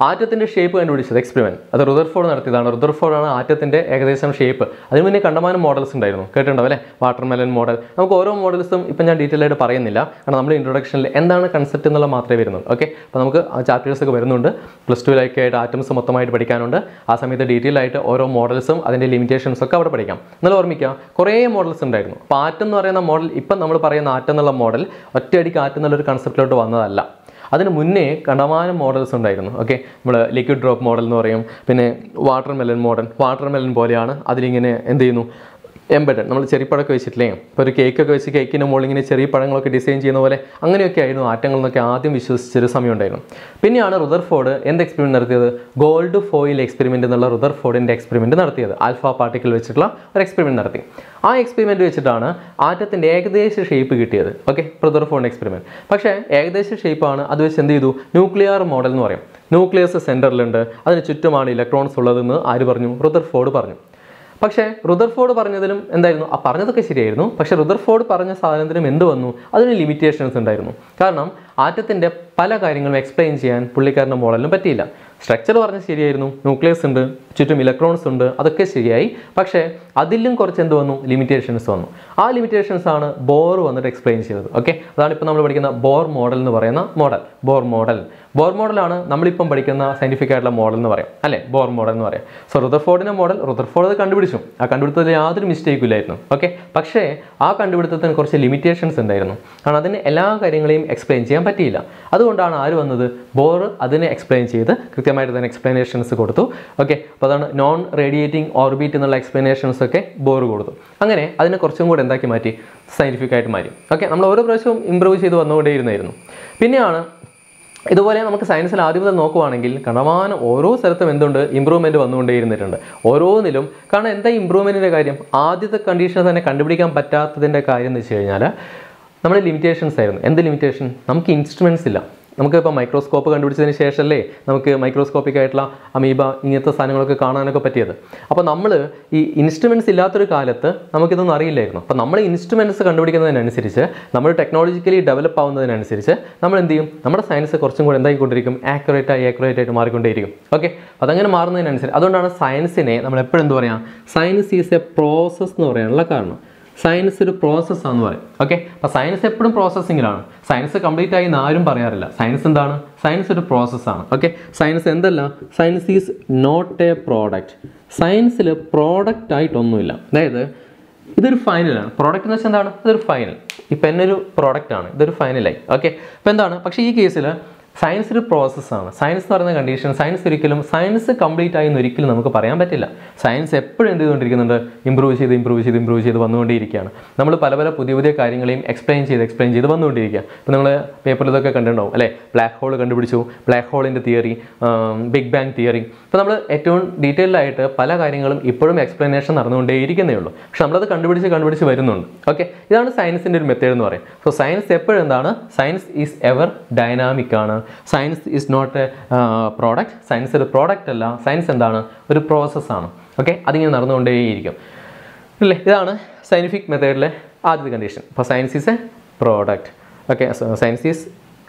ആറ്റത്തിൻ്റെ ഷേപ്പ് കണ്ടുപിടിച്ചത് എക്സ്പെരിമെൻറ്റ് അത് റുദർഫോർഡ് നടത്തിയതാണ് റുദർഫോർഡാണ് ആറ്റത്തിൻ്റെ ഏകദേശം ഷേപ്പ് അതിന് മുന്നേ കണ്ടമാനം മോഡൽസ് ഉണ്ടായിരുന്നു കേട്ടിട്ടുണ്ടാവും അല്ലേ വാട്ടർ മെലൻ മോഡൽ നമുക്ക് ഓരോ മോഡൽസും ഇപ്പം ഞാൻ ഡീറ്റെയിൽ ആയിട്ട് പറയുന്നില്ല കാരണം നമ്മൾ ഇൻട്രൊഡക്ഷനിൽ എന്താണ് കൺസെപ്റ്റ് എന്നുള്ള മാത്രമേ വരുന്നുള്ളൂ ഓക്കെ അപ്പോൾ നമുക്ക് ചാപ്റ്റേഴ്സ് ഒക്കെ വരുന്നുണ്ട് പ്ലസ് ടുവിലൊക്കെ ആയിട്ട് ആറ്റംസ് മൊത്തമായിട്ട് പഠിക്കാനുണ്ട് ആ സമയത്ത് ഡീറ്റെയിൽ ആയിട്ട് ഓരോ മോഡൽസും അതിൻ്റെ ലിമിറ്റേഷൻസ് ഒക്കെ അവിടെ പഠിക്കാം എന്നാൽ ഓർമ്മിക്കുക കുറേ മോഡൽസ് ഉണ്ടായിരുന്നു അപ്പോൾ ആറ്റം എന്ന് പറയുന്ന മോഡൽ ഇപ്പം നമ്മൾ പറയുന്ന ആറ്റം എന്നുള്ള മോഡൽ ഒറ്റയടിക്ക് ആറ്റം എന്നുള്ളൊരു കൺസെപ്റ്റിലോട്ട് വന്നതല്ല അതിന് മുന്നേ കണ്ടമാനം മോഡൽസ് ഉണ്ടായിരുന്നു ഓക്കെ നമ്മൾ ലിക്വിഡ് ഡ്രോപ്പ് മോഡൽ എന്ന് പറയും പിന്നെ watermelon model watermelon പോലെയാണ് അതിലിങ്ങനെ എന്ത് ചെയ്യുന്നു എംബഡഡ് നമ്മൾ ചെറിപ്പഴമൊക്കെ വെച്ചിട്ടില്ലേ ഇപ്പോൾ ഒരു കേക്കൊക്കെ വെച്ച് കേക്കിൻ്റെ മുകളിൽ ഇങ്ങനെ ചെറിയ പഴങ്ങളൊക്കെ ഡിസൈൻ ചെയ്യുന്ന പോലെ അങ്ങനെയൊക്കെ ആയിരുന്നു ആറ്റങ്ങൾ എന്നൊക്കെ ആദ്യം വിശ്വസിച്ചൊരു സമയം ഉണ്ടായിരുന്നു പിന്നെയാണ് റുദർഫോർഡ് എന്ത് എക്സ്പെരിമെൻറ്റ് നടത്തിയത് ഗോൾഡ് ഫോയിൽ എക്സ്പെരിമെൻ്റ് എന്നുള്ള റുദർഫോർഡിൻ്റെ എക്സ്പെരിമെൻറ്റ് നടത്തിയത് ആൽഫ പാർട്ടിക്കിൾ വെച്ചിട്ടുള്ള ഒരു എക്സ്പെരിമെൻറ്റ് നടത്തി ആ എക്സ്പെരിമെൻറ്റ് വെച്ചിട്ടാണ് ആറ്റത്തിൻ്റെ ഏകദേശ ഷേപ്പ് കിട്ടിയത് ഓക്കെ റുദർഫോർഡ് എക്സ്പെരിമെൻറ്റ് പക്ഷേ ഏകദേശ ഷേപ്പാണ് അത് വെച്ച് എന്ത് ചെയ്തു ന്യൂക്ലിയർ മോഡൽ എന്ന് പറയും ന്യൂക്ലിയസ് സെൻറ്ററിലുണ്ട് അതിന് ചുറ്റുമാണ് ഇലക്ട്രോൺസ് ഉള്ളതെന്ന് ആര് പറഞ്ഞു റുദർഫോർഡ് പറഞ്ഞു പക്ഷേ റുദർഫോർഡ് പറഞ്ഞതിലും എന്തായിരുന്നു ആ പറഞ്ഞതൊക്കെ ശരിയായിരുന്നു പക്ഷേ റുദർഫോർഡ് പറഞ്ഞ സാധനത്തിനും എന്ത് വന്നു അതിന് ലിമിറ്റേഷൻസ് ഉണ്ടായിരുന്നു കാരണം ആറ്റത്തിൻ്റെ പല കാര്യങ്ങളും എക്സ്പ്ലെയിൻ ചെയ്യാൻ പുള്ളിക്കാരൻ്റെ മോഡലിനും പറ്റിയില്ല സ്ട്രക്ചർ പറഞ്ഞത് ശരിയായിരുന്നു ന്യൂക്ലിയസ് ഉണ്ട് ചുറ്റും ഇലക്ട്രോൺസ് ഉണ്ട് അതൊക്കെ ശരിയായി പക്ഷേ അതിലും കുറച്ച് എന്ത് വന്നു ലിമിറ്റേഷൻസ് വന്നു ആ ലിമിറ്റേഷൻസ് ആണ് ബോർ വന്നിട്ട് എക്സ്പ്ലെയിൻ ചെയ്തത് ഓക്കെ അതാണ് ഇപ്പോൾ നമ്മൾ പഠിക്കുന്ന ബോർ മോഡൽ എന്ന് പറയുന്ന മോഡൽ ബോർ മോഡൽ ബോർ മോഡലാണ് നമ്മളിപ്പം പഠിക്കുന്ന സയൻറ്റിഫിക് ആയിട്ടുള്ള മോഡൽ എന്ന് പറയാം അല്ലേ ബോർ മോഡൽ എന്ന് പറയാം സോ റുദർഫോർഡിൻ്റെ മോഡൽ റുദർഫോർഡ് അത് കണ്ടുപിടിച്ചു ആ കണ്ടുപിടുത്തത്തിൽ യാതൊരു മിസ്റ്റേക്കും ഇല്ലായിരുന്നു ഓക്കെ പക്ഷേ ആ കണ്ടുപിടുത്തത്തിന് കുറച്ച് ലിമിറ്റേഷൻസ് ഉണ്ടായിരുന്നു കാരണം അതിന് എല്ലാ കാര്യങ്ങളെയും എക്സ്പ്ലെയിൻ ചെയ്യാൻ പറ്റിയില്ല അതുകൊണ്ടാണ് ആര് വന്നത് ബോർ അതിനെ എക്സ്പ്ലെയിൻ ചെയ്ത് കൃത്യമായിട്ട് തന്നെ എക്സ്പ്ലനേഷൻസ് കൊടുത്തു ഓക്കെ അപ്പോൾ അതാണ് നോൺ റേഡിയേറ്റിംഗ് ഓർബിറ്റ് എന്നുള്ള എക്സ്പ്ലനേഷൻസ് ഒക്കെ ബോർ കൊടുത്തു അങ്ങനെ അതിനെ കുറച്ചും കൂടെ എന്താക്കി മാറ്റി സയൻറ്റിഫിക് ആയിട്ട് മാറ്റി ഓക്കെ നമ്മൾ ഓരോ പ്രാവശ്യവും ഇമ്പ്രൂവ് ചെയ്ത് വന്നുകൊണ്ടേയിരുന്നായിരുന്നു പിന്നെയാണ് ഇതുപോലെ നമുക്ക് സയൻസിൽ ആദ്യം മുതൽ നോക്കുവാണെങ്കിൽ കണ്ടമാനം ഓരോ സ്ഥലത്തും എന്തുണ്ട് ഇമ്പ്രൂവ്മെൻറ്റ് വന്നുകൊണ്ടേയിരുന്നിട്ടുണ്ട് ഓരോന്നിലും കാരണം എന്താ ഇമ്പ്രൂവ്മെൻറ്റിൻ്റെ കാര്യം ആദ്യത്തെ കണ്ടീഷൻ തന്നെ കണ്ടുപിടിക്കാൻ പറ്റാത്തതിൻ്റെ കാര്യം എന്ന് വെച്ച് കഴിഞ്ഞാൽ നമ്മുടെ ലിമിറ്റേഷൻസ് ആയിരുന്നു എന്ത് ലിമിറ്റേഷൻ നമുക്ക് ഇൻസ്ട്രുമെൻറ്റ്സ് ഇല്ല നമുക്കിപ്പോൾ മൈക്രോസ്കോപ്പ് കണ്ടുപിടിച്ചതിന് ശേഷമല്ലേ നമുക്ക് മൈക്രോസ്കോപ്പിക് ആയിട്ടുള്ള അമീബ ഇങ്ങനത്തെ സാധനങ്ങളൊക്കെ കാണാനൊക്കെ പറ്റിയത് അപ്പോൾ നമ്മൾ ഈ ഇൻസ്ട്രുമെൻറ്റ്സ് ഇല്ലാത്തൊരു കാലത്ത് നമുക്കിതൊന്നും അറിയില്ലായിരുന്നു അപ്പോൾ നമ്മൾ ഇൻസ്ട്രുമെൻറ്റ്സ് കണ്ടുപിടിക്കുന്നതിനനുസരിച്ച് നമ്മൾ ടെക്നോളജിക്കലി ഡെവലപ്പ് ആവുന്നതിനനുസരിച്ച് നമ്മൾ എന്ത് ചെയ്യും നമ്മുടെ സയൻസ് കുറച്ചും കൂടെ എന്തായിക്കൊണ്ടിരിക്കും ആക്യുറേറ്റ് ആയി ആക്യുറേറ്റ് ആയിട്ട് മാറിക്കൊണ്ടേയിരിക്കും ഓക്കെ അതങ്ങനെ മാറുന്നതിനനുസരിച്ച് അതുകൊണ്ടാണ് സയൻസിനെ നമ്മൾ എപ്പോഴും എന്ത് പറയാം സയൻസ് ഈസ് എ പ്രോസസ്സ് എന്ന് പറയാനുള്ള കാരണം സയൻസ് ഒരു പ്രോസസ്സാണെന്ന് പറയും ഓക്കെ അപ്പോൾ സയൻസ് എപ്പോഴും പ്രോസസ്സിങ്ങിലാണ് സയൻസ് കംപ്ലീറ്റ് ആയി എന്ന് ആരും പറയാറില്ല സയൻസ് എന്താണ് സയൻസ് ഒരു പ്രോസസ്സാണ് ഓക്കെ സയൻസ് എന്തല്ല science is not a product സയൻസിൽ പ്രോഡക്റ്റ് ആയിട്ടൊന്നുമില്ല അതായത് ഇതൊരു ഫൈനലാണ് പ്രോഡക്റ്റ് എന്ന് വെച്ചാൽ എന്താണ് ഇതൊരു ഫൈനൽ ഈ പെന്നൊരു പ്രോഡക്റ്റ് ആണ് ഇതൊരു ഫൈനലായി ഓക്കെ അപ്പോൾ എന്താണ് പക്ഷേ ഈ കേസിൽ സയൻസ് ഒരു പ്രോസസ്സാണ് സയൻസ് എന്ന് പറയുന്ന കണ്ടീഷൻ സയൻസ് ഒരിക്കലും സയൻസ് കംപ്ലീറ്റ് ആയി എന്ന് ഒരിക്കലും നമുക്ക് പറയാൻ പറ്റില്ല സയൻസ് എപ്പോഴും എന്ത് ചെയ്തുകൊണ്ടിരിക്കുന്നുണ്ട് ഇമ്പ്രൂവ് ചെയ്ത് ഇമ്പ്രൂവ് ചെയ്ത് ഇമ്പ്രൂവ് ചെയ്ത് വന്നുകൊണ്ടിരിക്കുകയാണ് നമ്മൾ പല പല പുതിയ പുതിയ കാര്യങ്ങളെയും എക്സ്പ്ലെയിൻ ചെയ്ത് എക്സ്പ്ലെയിൻ ചെയ്ത് വന്നുകൊണ്ടിരിക്കുക ഇപ്പോൾ നിങ്ങൾ പേപ്പറിൽ ഇതൊക്കെ കണ്ടിട്ടുണ്ടാവും അല്ലേ ബ്ലാക്ക് ഹോൾ കണ്ടുപിടിച്ചു ബ്ലാക്ക് ഹോളിൻ്റെ തിയറി ബിഗ് ബാങ് തിയറി ഇപ്പോൾ നമ്മൾ ഏറ്റവും ഡീറ്റെയിൽഡ് ആയിട്ട് പല കാര്യങ്ങളും ഇപ്പോഴും എക്സ്പ്ലനേഷൻ നടന്നുകൊണ്ടേയിരിക്കുന്നേ ഉള്ളൂ പക്ഷെ നമ്മളത് കണ്ടുപിടിച്ച് കണ്ടുപിടിച്ച് വരുന്നുണ്ട് ഓക്കെ ഇതാണ് സയൻസിൻ്റെ ഒരു മെത്തേഡ് എന്ന് പറയും സോ സയൻസ് എപ്പോഴും എന്താണ് സയൻസ് ഈസ് എവർ ഡൈനാമിക് ആണ് science is not a product science ഒരു പ്രോഡക്റ്റ് അല്ല സയൻസ് എന്താണ് ഒരു പ്രോസസ്സാണ് ഓക്കെ അതിങ്ങനെ നടന്നുകൊണ്ടേയിരിക്കും അല്ലേ ഇതാണ് സയൻറ്റിഫിക് മെത്തേഡിലെ ആദ്യത്തെ കണ്ടീഷൻ അപ്പോൾ science is a product okay science is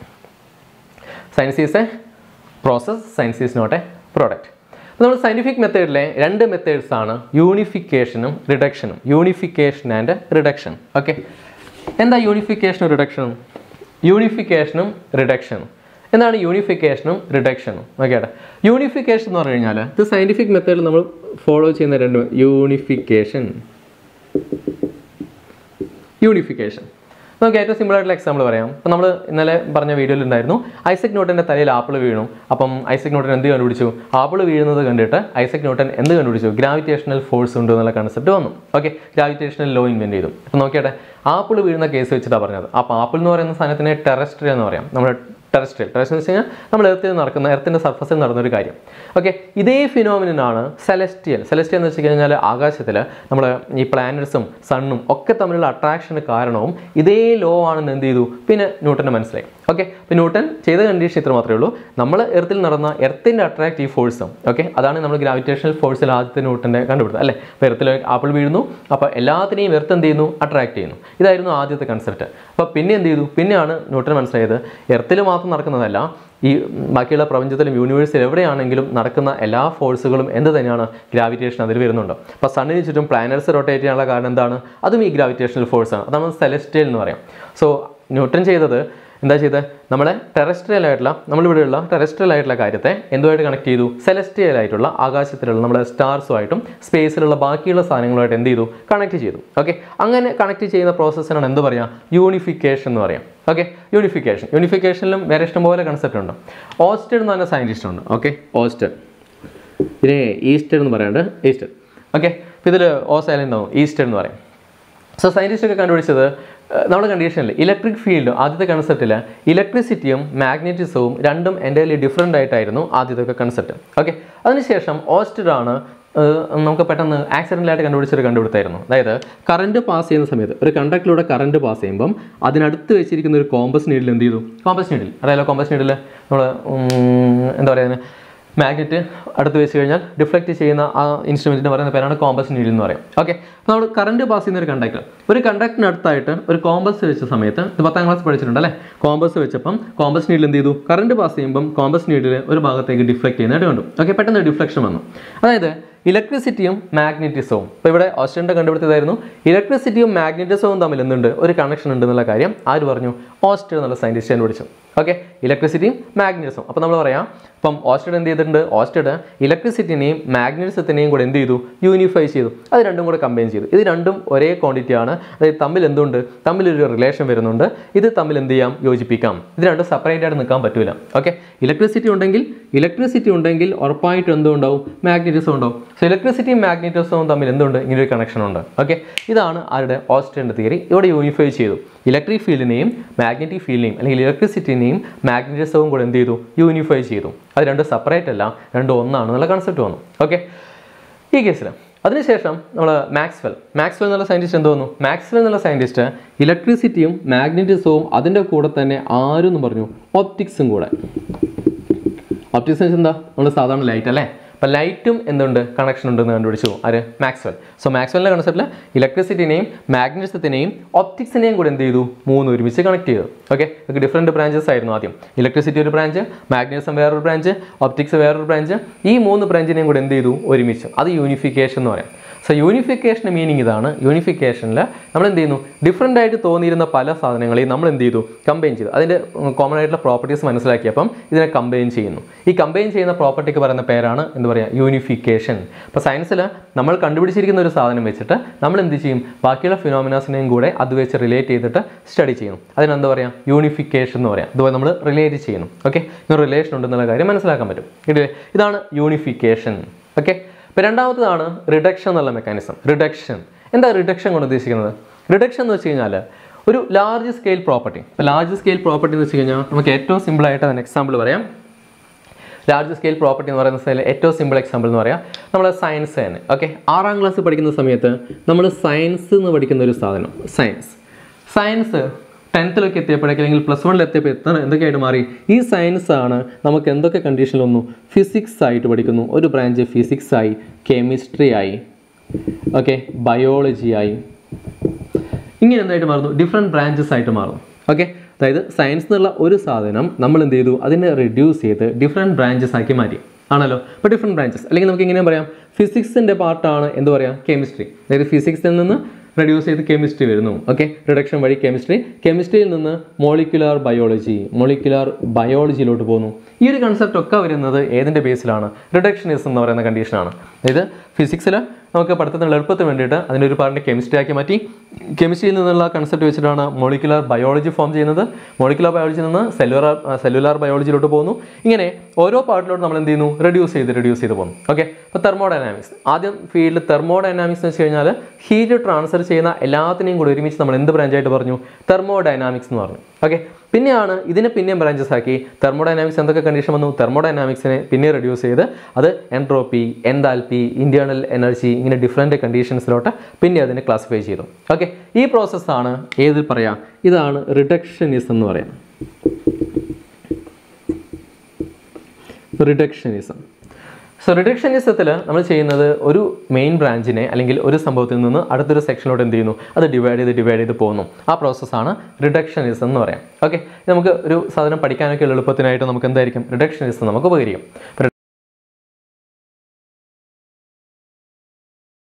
science is a process science is not a product നമ്മൾ സയൻറ്റിഫിക് മെത്തേഡിലെ രണ്ട് മെത്തേഡ്സ് ആണ് യൂണിഫിക്കേഷനും റിഡക്ഷനും യൂണിഫിക്കേഷൻ ആൻഡ് റിഡക്ഷൻ ഓക്കെ എന്താ യൂണിഫിക്കേഷനും റിഡക്ഷനും യൂണിഫിക്കേഷനും റിഡക്ഷനും എന്താണ് യൂണിഫിക്കേഷനും റിഡക്ഷനും ഓക്കെ യൂണിഫിക്കേഷൻ എന്ന് പറഞ്ഞു കഴിഞ്ഞാൽ ഇത് സയൻറ്റിഫിക് മെത്തേഡിൽ നമ്മൾ ഫോളോ ചെയ്യുന്ന രണ്ട് യൂണിഫിക്കേഷൻ യൂണിഫിക്കേഷൻ നമുക്ക് ഏറ്റവും സിമ്പിൾ ആയിട്ടുള്ള എക്സാമ്പിൾ പറയാം അപ്പോൾ നമ്മൾ ഇന്നലെ പറഞ്ഞ വീഡിയോയിൽ ഉണ്ടായിരുന്നു ഐസക് ന്യൂട്ടൻ്റെ തലയിൽ ആപ്പിൾ വീണു അപ്പം ഐസക് ന്യൂട്ടൻ എന്ത് കണ്ടുപിടിച്ചു ആപ്പിൾ വീഴുന്നത് കണ്ടിട്ട് ഐസക് ന്യൂട്ടൻ എന്ത് കണ്ടുപിടിച്ചു ഗ്രാവിറ്റേഷണൽ ഫോഴ്സ് ഉണ്ട് എന്നുള്ള കൺസെപ്റ്റ് വന്നു ഓക്കെ ഗ്രാവിറ്റേഷണൽ ലോ ഇൻവെൻറ്റ് ചെയ്തു അപ്പോൾ നോക്കിയാട്ടെ ആപ്പിൾ വീഴുന്ന കേസ് വെച്ചിട്ടാണ് പറഞ്ഞത് അപ്പോൾ ആപ്പിൾ എന്ന് പറയുന്ന സാധനത്തിനെ ടെറസ്ട്രിയ എന്ന് പറയാം നമ്മുടെ ടെറസ്ട്രിയൽ ടെറസ്ട്രിയൽ എന്ന് വെച്ച് കഴിഞ്ഞാൽ നമ്മൾ എർത്തിൽ നടക്കുന്ന എർത്തിൻ്റെ സർഫസിൽ നടന്നൊരു കാര്യം ഓക്കെ ഇതേ ഫിനോമിനാണ് സെലസ്റ്റിയൽ സെലസ്റ്റിയൽ എന്ന് വെച്ച് കഴിഞ്ഞാൽ ആകാശത്തിൽ നമ്മൾ ഈ പ്ലാനറ്റ്സും സണ്ണും ഒക്കെ തമ്മിലുള്ള അട്രാക്ഷന് കാരണവും ഇതേ ലോ ആണെന്ന് എന്ത് ചെയ്തു പിന്നെ ന്യൂട്ടന് മനസ്സിലായി ഓക്കെ അപ്പോൾ ന്യൂട്ടൻ ചെയ്ത കണ്ടീഷൻ ഇത്ര മാത്രമേ ഉള്ളൂ നമ്മൾ എർത്തിൽ നടന്ന എർത്തിൻ്റെ അട്രാക്റ്റീവ് ഫോഴ്സും ഓക്കെ അതാണ് നമ്മൾ ഗ്രാവിറ്റേഷണൽ ഫോഴ്സിൽ ആദ്യത്തെ ന്യൂട്ടൻ്റെ കണ്ടുപിടുത്തത് അല്ലേ അപ്പോൾ എർത്തിൽ ആപ്പിൾ വീഴുന്നു അപ്പോൾ എല്ലാത്തിനെയും എർത്ത് എന്ത് ചെയ്യുന്നു അട്രാക്ട് ചെയ്യുന്നു ഇതായിരുന്നു ആദ്യത്തെ കൺസെപ്റ്റ് അപ്പോൾ പിന്നെ എന്ത് ചെയ്തു പിന്നെയാണ് ന്യൂട്ടൻ മനസ്സിലായത് എർത്തിൽ മാത്രം നടക്കുന്നതല്ല ഈ ബാക്കിയുള്ള പ്രപഞ്ചത്തിലും യൂണിവേഴ്സിലും എവിടെയാണെങ്കിലും നടക്കുന്ന എല്ലാ ഫോഴ്സുകളും എന്ത് തന്നെയാണ് ഗ്രാവിറ്റേഷൻ അതിൽ വരുന്നുണ്ട് അപ്പോൾ സണ്ണിന് ചുറ്റും പ്ലാനറ്റ്സ് റൊട്ടേറ്റ് ചെയ്യാനുള്ള കാരണം എന്താണ് അതും ഈ ഗ്രാവിറ്റേഷണൽ ഫോഴ്സാണ് അതാണ് സെലസ്റ്റിയൽ എന്ന് പറയാം സോ ന്യൂട്ടൺ ചെയ്തത് എന്താ ചെയ്തത് നമ്മളെ ടെറസ്ട്രിയൽ ആയിട്ടുള്ള നമ്മളിവിടെയുള്ള ടെറസ്ട്രിയൽ ആയിട്ടുള്ള കാര്യത്തെ എന്തുമായിട്ട് കണക്ട് ചെയ്തു സെലസ്റ്റിയൽ ആയിട്ടുള്ള ആകാശത്തിലുള്ള നമ്മുടെ സ്റ്റാർസുമായിട്ടും സ്പേസിലുള്ള ബാക്കിയുള്ള സാധനങ്ങളുമായിട്ട് എന്ത് ചെയ്തു കണക്ട് ചെയ്തു ഓക്കെ അങ്ങനെ കണക്ട് ചെയ്യുന്ന പ്രോസസ്സിനാണ് എന്ത് പറയാം യൂണിഫിക്കേഷൻ എന്ന് പറയാം ഓക്കെ യൂണിഫിക്കേഷൻ യൂണിഫിക്കേഷനിലും വേറെ ഇഷ്ടംപോലെ കൺസെപ്റ്റ് ഉണ്ട് ഓസ്റ്റഡ് എന്ന് പറഞ്ഞ സയൻറ്റിസ്റ്റ് ഉണ്ട് ഓക്കെ ഓസ്റ്റഡ് ഇതിനെ ഈസ്റ്റഡ് എന്ന് പറയാണ്ട് ഈസ്റ്റഡ് ഓക്കെ ഇതിൽ ഓ സൈലൻ്റ് ആവും ഈസ്റ്റഡ് എന്ന് പറയും സോ സയൻറ്റിസ്റ്റ് ഒക്കെ കണ്ടുപിടിച്ചത് ഏഹ്, നമ്മുടെ കണ്ടീഷനിൽ ഇലക്ട്രിക് ഫീൽഡ് ആദ്യത്തെ കൺസെപ്റ്റിൽ ഇലക്ട്രിസിറ്റിയും മാഗ്നറ്റിസവും രണ്ടും എൻ്റെ ഡിഫറെൻ്റ് ആയിട്ടായിരുന്നു ആദ്യത്തെ കൺസെപ്റ്റ് ഓക്കെ അതിനുശേഷം ഓസ്റ്റഡ് ആണ് ഏഹ്, നമുക്ക് പെട്ടെന്ന് ആക്സിഡൻ്റലായിട്ട് കണ്ടുപിടിച്ചൊരു കണ്ടുപിടുത്തായിരുന്നു അതായത് കറണ്ട് പാസ് ചെയ്യുന്ന സമയത്ത് ഒരു കണ്ടക്റ്റിലൂടെ കറണ്ട് പാസ് ചെയ്യുമ്പം അതിനടുത്ത് വെച്ചിരിക്കുന്ന ഒരു കോമ്പസ് നീഡിൽ എന്ത് ചെയ്തു കോമ്പസ് നീഡിൽ അറിയാലോ കോമ്പസ് നീഡിൽ നമ്മൾ എന്താ പറയുക മാഗ്നറ്റ് അടുത്ത് വെച്ച് കഴിഞ്ഞാൽ ഡിഫ്ലക്റ്റ് ചെയ്യുന്ന ആ ഇൻസ്ട്രുമെൻറ്റിന് പറയുന്ന പേരാണ് കോമ്പസ് നീഡിൽ എന്ന് പറയും ഓക്കെ അപ്പോൾ നമ്മൾ കറണ്ട് പാസ് ചെയ്യുന്ന ഒരു കണ്ടക്ടർ ഒരു കണ്ടക്ടറിന് അടുത്തായിട്ട് ഒരു കോമ്പസ് വെച്ച സമയത്ത് ഇത് പത്താം ക്ലാസ് പഠിച്ചിട്ടുണ്ട് അല്ലേ കോമ്പസ് വെച്ചപ്പം കോമ്പസ് നീഡിൽ എന്ത് ചെയ്തു കറണ്ട് പാസ് ചെയ്യുമ്പം കോമ്പസ് നീഡിൽ ഒരു ഭാഗത്തേക്ക് ഡിഫ്ലക്റ്റ് ചെയ്യുന്നതായിട്ട് കണ്ടു ഓക്കെ പെട്ടെന്ന് ഡിഫ്ലക്ഷൻ വന്നു അതായത് ഇലക്ട്രിസിറ്റിയും മാഗ്നറ്റിസവും ഇപ്പോൾ ഇവിടെ ഓസ്ട്രേലിയ കണ്ടുപിടുത്തതായിരുന്നു ഇലക്ട്രിസിറ്റിയും മാഗ്നറ്റിസവും തമ്മിൽ എന്തുണ്ട് ഒരു കണക്ഷൻ ഉണ്ട് എന്നുള്ള കാര്യം ആര് പറഞ്ഞു ഓസ്ട്രേലിയ എന്നുള്ള സയൻറ്റിസ്റ്റ് കണ്ടുപിടിച്ചു ഓക്കെ ഇലക്ട്രിസിറ്റിയും മാഗ്നറ്റിസവും അപ്പോൾ നമ്മൾ പറയാം ഇപ്പം ഓസ്ട്രേഡ് എന്ത് ചെയ്തിട്ടുണ്ട് ഓസ്ട്രേഡ് ഇലക്ട്രിസിറ്റിനെയും മാഗ്നറ്റിസത്തിനെയും കൂടെ എന്ത് ചെയ്തു യൂണിഫൈ ചെയ്തു അത് രണ്ടും കൂടെ കമ്പൈൻ ചെയ്തു ഇത് രണ്ടും ഒരേ ക്വാണ്ടിറ്റി ആണ് അതായത് തമ്മിൽ എന്തുണ്ട് തമ്മിലൊരു റിലേഷൻ വരുന്നുണ്ട് ഇത് തമ്മിൽ എന്ത് ചെയ്യാം യോജിപ്പിക്കാം ഇത് രണ്ടും സെപ്പറേറ്റ് ആയിട്ട് നിൽക്കാൻ പറ്റില്ല ഓക്കെ ഇലക്ട്രിസിറ്റി ഉണ്ടെങ്കിൽ ഇലക്ട്രിസിറ്റി ഉണ്ടെങ്കിൽ ഉറപ്പായിട്ടും എന്തുണ്ടാവും മാഗ്നറ്റിസം ഉണ്ടാവും സോ ഇലക്ട്രിസിറ്റിയും മാഗ്നറ്റിസവും തമ്മിൽ എന്തുണ്ട് ഇങ്ങനെ ഒരു കണക്ഷൻ ഉണ്ട് ഓക്കെ ഇതാണ് ആരുടെ ഓസ്ട്രേൻ്റെ തിയറി ഇവിടെ യൂണിഫൈ ചെയ്തു ഇലക്ട്രിക് ഫീൽഡിനെയും മാഗ്നറ്റിക് ഫീൽഡിനെയും അല്ലെങ്കിൽ ഇലക്ട്രിസിറ്റിനെയും മാഗ്നറ്റിസവും കൂടെ എന്ത് ചെയ്തു യൂണിഫൈ ചെയ്തു അത് രണ്ടും സെപ്പറേറ്റ് അല്ല രണ്ടും ഒന്നാണ് എന്നുള്ള കൺസെപ്റ്റ് വന്നു ഓക്കെ ഈ കേസിൽ അതിനുശേഷം നമ്മൾ മാക്സ്വെൽ മാക്സ്വെൽ എന്നുള്ള സയൻറ്റിസ്റ്റ് എന്ത് തോന്നുന്നു മാക്സ്വെൽ എന്നുള്ള സയൻറ്റിസ്റ്റ് ഇലക്ട്രിസിറ്റിയും മാഗ്നറ്റിസവും അതിൻ്റെ കൂടെ തന്നെ ആരും എന്ന് പറഞ്ഞു ഒപ്റ്റിക്സും കൂടെ ഒപ്റ്റിക്സ് എന്താ നമ്മൾ സാധാരണ ലൈറ്റ് അല്ലേ അപ്പോൾ ലൈറ്റും എന്തുണ്ട് കണക്ഷൻ ഉണ്ടെന്ന് കണ്ടുപിടിച്ചു ആര് മാക്സ്വെൽ സോ മാക്സ്വെലിൻ്റെ കൺസെപ്റ്റിൽ ഇലക്ട്രിസിറ്റിനെയും മാഗ്നറ്റിസത്തിനെയും ഒപ്റ്റിക്സിനെയും കൂടെ എന്ത് ചെയ്തു മൂന്ന് ഒരുമിച്ച് കണക്ട് ചെയ്തു ഓക്കെ ഇതൊക്കെ ഡിഫറെൻറ്റ് ബ്രാഞ്ചസ് ആയിരുന്നു ആദ്യം ഇലക്ട്രിസിറ്റി ഒരു ബ്രാഞ്ച് മാഗ്നറ്റിസം വേറൊരു ബ്രാഞ്ച് ഒപ്റ്റിക്സ് വേറൊരു ബ്രാഞ്ച് ഈ മൂന്ന് ബ്രാഞ്ചിനെയും കൂടെ എന്ത് ചെയ്തു ഒരുമിച്ച് അത് യൂണിഫിക്കേഷൻ എന്ന് പറയാം സോ യൂണിഫിക്കേഷൻ മീനിങ് ഇതാണ് യൂണിഫിക്കേഷനിൽ നമ്മൾ എന്ത് ചെയ്യുന്നു ഡിഫറെൻ്റ് ആയിട്ട് തോന്നിയിരുന്ന പല സാധനങ്ങളെയും നമ്മൾ എന്ത് ചെയ്തു കമ്പൈൻ ചെയ്തു അതിൻ്റെ കോമൺ ആയിട്ടുള്ള പ്രോപ്പർട്ടീസ് മനസ്സിലാക്കിയപ്പം ഇതിനെ കമ്പൈൻ ചെയ്യുന്നു ഈ കമ്പൈൻ ചെയ്യുന്ന പ്രോപ്പർട്ടിക്ക് പറയുന്ന പേരാണ് എന്ത് പറയുക യൂണിഫിക്കേഷൻ ഇപ്പോൾ സയൻസിൽ നമ്മൾ കണ്ടുപിടിച്ചിരിക്കുന്ന ഒരു സാധനം വെച്ചിട്ട് നമ്മൾ എന്ത് ചെയ്യും ബാക്കിയുള്ള ഫിനോമിനാസിനെയും കൂടെ അത് വെച്ച് റിലേറ്റ് ചെയ്തിട്ട് സ്റ്റഡി ചെയ്യുന്നു അതിനെന്താ പറയുക യൂണിഫിക്കേഷൻ എന്ന് പറയാം അതുപോലെ നമ്മൾ റിലേറ്റ് ചെയ്യുന്നു ഓക്കെ ഇങ്ങനെ റിലേഷൻ ഉണ്ടെന്നുള്ള കാര്യം മനസ്സിലാക്കാൻ പറ്റും ഇല്ലേ ഇതാണ് യൂണിഫിക്കേഷൻ ഓക്കെ ഇപ്പോൾ രണ്ടാമത്തതാണ് റിഡക്ഷൻ എന്നുള്ള മെക്കാനിസം റിഡക്ഷൻ എന്താ റിഡക്ഷൻ കൊണ്ട് ഉദ്ദേശിക്കുന്നത് റിഡക്ഷൻ എന്ന് വെച്ച് കഴിഞ്ഞാൽ ഒരു ലാർജ് സ്കെയിൽ പ്രോപ്പർട്ടി ഇപ്പോൾ ലാർജ് സ്കെയിൽ പ്രോപ്പർട്ടി എന്ന് വെച്ച് കഴിഞ്ഞാൽ നമുക്ക് ഏറ്റവും സിമ്പിൾ ആയിട്ട് അതിന് എക്സാമ്പിൾ പറയാം ലാർജ് സ്കെയിൽ പ്രോപ്പർട്ടി എന്ന് പറയുന്ന സ്ഥലം ഏറ്റവും സിമ്പിൾ എക്സാമ്പിൾ എന്ന് പറയാം നമ്മൾ സയൻസ് തന്നെ ഓക്കെ ആറാം ക്ലാസ് പഠിക്കുന്ന സമയത്ത് നമ്മൾ സയൻസ് എന്ന് പഠിക്കുന്ന ഒരു സാധനം സയൻസ് സയൻസ് ടെൻത്തിലൊക്കെ എത്തിയപ്പോഴേക്കും അല്ലെങ്കിൽ പ്ലസ് വണ്ണിൽ എത്തിയപ്പോൾ എത്ര എന്തൊക്കെയായിട്ട് മാറി ഈ സയൻസ് ആണ് നമുക്ക് എന്തൊക്കെ കണ്ടീഷനിൽ വന്നു ഫിസിക്സ് ആയിട്ട് പഠിക്കുന്നു ഒരു ബ്രാഞ്ച് ഫിസിക്സ് ആയി കെമിസ്ട്രി ആയി ഓക്കെ ബയോളജി ആയി ഇങ്ങനെ എന്തായിട്ട് മാറുന്നു ഡിഫറെൻറ്റ് ബ്രാഞ്ചസ് ആയിട്ട് മാറും ഓക്കെ അതായത് സയൻസ് എന്നുള്ള ഒരു സാധനം നമ്മൾ എന്ത് ചെയ്തു അതിനെ റിഡ്യൂസ് ചെയ്ത് ഡിഫറെൻറ്റ് ബ്രാഞ്ചസ് ആക്കി മാറ്റി ആണല്ലോ ഇപ്പോൾ ഡിഫറെൻറ്റ് ബ്രാഞ്ചസ് അല്ലെങ്കിൽ നമുക്ക് ഇങ്ങനെ പറയാം ഫിസിക്സിൻ്റെ പാർട്ടാണ് എന്ത് പറയുക കെമിസ്ട്രി അതായത് ഫിസിക്സിൽ നിന്ന് റെഡ്യൂസ് ചെയ്ത് കെമിസ്ട്രി വരുന്നു ഓക്കെ റിഡക്ഷൻ വഴി കെമിസ്ട്രി കെമിസ്ട്രിയിൽ നിന്ന് മോളിക്കുലാർ ബയോളജി മോളിക്കുലാർ ബയോളജിയിലോട്ട് പോകുന്നു ഈ ഒരു കൺസെപ്റ്റ് ഒക്കെ വരുന്നത് ഏതിൻ്റെ ബേസിലാണ് റിഡക്ഷനിസം എന്ന് പറയുന്ന കണ്ടീഷനാണ് അതായത് ഫിസിക്സിൽ നമുക്ക് പഠിത്തത്തിന് എളുപ്പത്തിന് വേണ്ടിയിട്ട് അതിൻ്റെ ഒരു പാർട്ടിനെ കെമിസ്ട്രി ആക്കി മാറ്റി കെമിസ്ട്രിയിൽ നിന്നുള്ള കൺസെപ്റ്റ് വെച്ചിട്ടാണ് മോളിക്കുലാർ ബയോളജി ഫോം ചെയ്യുന്നത് മോളിക്കുലാർ ബയോളജിയിൽ നിന്ന് സെല്ലുലാർ സെല്ലുലാർ ബയോളജിയിലോട്ട് പോകുന്നു ഇങ്ങനെ ഓരോ പാർട്ടിലോട്ട് നമ്മൾ എന്ത് ചെയ്യുന്നു റെഡ്യൂസ് ചെയ്ത് റെഡ്യൂസ് ചെയ്ത് പോകുന്നു ഓക്കെ ഇപ്പോൾ തെർമോഡൈനാമിക്സ് ആദ്യം ഫീൽഡ് തെർമോഡൈനാമിക്സ് എന്ന് വെച്ച് കഴിഞ്ഞാൽ ഹീറ്റ് ട്രാൻസ്ഫർ ചെയ്യുന്ന എല്ലാത്തിനെയും കൂടി ഒരുമിച്ച് നമ്മൾ എന്ത് ബ്രാഞ്ചായിട്ട് പറഞ്ഞു തെർമോഡൈനാമിക്സ് എന്ന് പറഞ്ഞു ഓക്കെ പിന്നെയാണ് ഇതിനെ പിന്നെയും ബ്രാഞ്ചസ് ആക്കി തെർമോഡൈനാമിക്സ് എന്തൊക്കെ കണ്ടീഷൻ വന്നു തെർമോഡൈനാമിക്സിനെ പിന്നെ റെഡ്യൂസ് ചെയ്ത് അത് എൻട്രോപ്പി എൻതാൽപ്പി ഇന്റേണൽ എനർജി ഇങ്ങനെ ഡിഫറെൻറ്റ് കണ്ടീഷൻസിലോട്ട് പിന്നെ അതിനെ ക്ലാസിഫൈ ചെയ്തു ഓക്കെ ഈ പ്രോസസ്സാണ് ഏത് പറയാം ഇതാണ് റിഡക്ഷനിസം എന്ന് പറയാം റിഡക്ഷനിസം സോ റിഡക്ഷനിസത്തിൽ നമ്മൾ ചെയ്യുന്നത് ഒരു മെയിൻ ബ്രാഞ്ചിനെ അല്ലെങ്കിൽ ഒരു സംഭവത്തിൽ നിന്ന് അടുത്തൊരു സെക്ഷനിലോട്ട് എന്ത് ചെയ്യുന്നു അത് ഡിവൈഡ് ചെയ്ത് ഡിവൈഡ് ചെയ്ത് പോകുന്നു ആ പ്രോസസ്സാണ് റിഡക്ഷനിസം എന്ന് പറയാം ഓക്കെ നമുക്ക് ഒരു സാധനം പഠിക്കാനൊക്കെ എളുപ്പത്തിനായിട്ട് നമുക്ക് എന്തായിരിക്കും റിഡക്ഷനിസം നമുക്ക് ഉപകരിക്കും